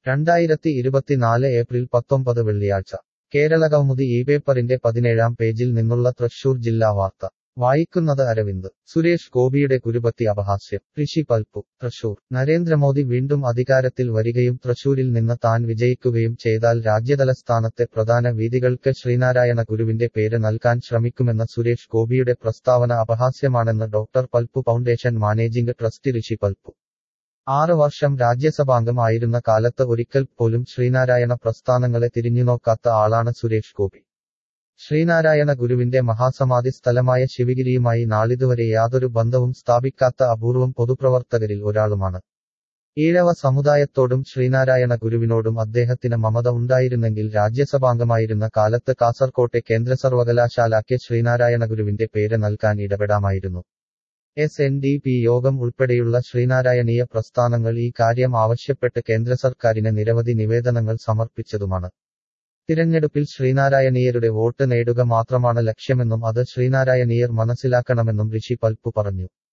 രണ്ടായിരത്തി ഇരുപത്തിനാല് ഏപ്രിൽ പത്തൊമ്പത് വെള്ളിയാഴ്ച കേരളകൗമുദി ഈ പേപ്പറിന്റെ പതിനേഴാം പേജിൽ നിന്നുള്ള തൃശൂർ ജില്ലാ വാർത്ത വായിക്കുന്നത് അരവിന്ദ് സുരേഷ് ഗോപിയുടെ കുരുപത്തി അപഹാസ്യം ഋഷി പൽപ്പു തൃശൂർ നരേന്ദ്രമോദി വീണ്ടും അധികാരത്തിൽ വരികയും തൃശൂരിൽ നിന്ന് താൻ വിജയിക്കുകയും ചെയ്താൽ രാജ്യതലസ്ഥാനത്തെ പ്രധാന വീതികൾക്ക് ശ്രീനാരായണ ഗുരുവിന്റെ പേര് നൽകാൻ ശ്രമിക്കുമെന്ന സുരേഷ് ഗോപിയുടെ പ്രസ്താവന അപഹാസ്യമാണെന്ന് doctor Palpu foundation managing trustee Rishi Palpu ആറ് വർഷം രാജ്യസഭാംഗം ആയിരുന്ന കാലത്ത് ഒരിക്കൽ പോലും ശ്രീനാരായണ പ്രസ്ഥാനങ്ങളെ തിരിഞ്ഞുനോക്കാത്ത ആളാണ് സുരേഷ് ഗോപി ശ്രീനാരായണ ഗുരുവിന്റെ മഹാസമാധി സ്ഥലമായ ശിവഗിരിയുമായി നാളിതുവരെ യാതൊരു ബന്ധവും സ്ഥാപിക്കാത്ത അപൂർവം പൊതുപ്രവർത്തകരിൽ ഒരാളുമാണ് ഈഴവ സമുദായത്തോടും ശ്രീനാരായണ ഗുരുവിനോടും അദ്ദേഹത്തിന് മമത ഉണ്ടായിരുന്നെങ്കിൽ രാജ്യസഭാംഗമായിരുന്ന കാലത്ത് കാസർകോട്ടെ കേന്ദ്ര സർവകലാശാലയ്ക്ക് ശ്രീനാരായണ ഗുരുവിന്റെ പേര് നൽകാൻ ഇടപെടാമായിരുന്നു എസ് എൻ ഡി പി യോഗം ഉൾപ്പെടെയുള്ള ശ്രീനാരായണീയ പ്രസ്ഥാനങ്ങൾ ഈ കാര്യം ആവശ്യപ്പെട്ട് കേന്ദ്ര സർക്കാരിന് നിരവധി നിവേദനങ്ങൾ സമർപ്പിച്ചതുമാണ് തിരഞ്ഞെടുപ്പിൽ ശ്രീനാരായണീയരുടെ വോട്ട് നേടുക മാത്രമാണ് ലക്ഷ്യമെന്നും അത് ശ്രീനാരായണീയർ മനസ്സിലാക്കണമെന്നും ഋഷി പൽപ്പു പറഞ്ഞു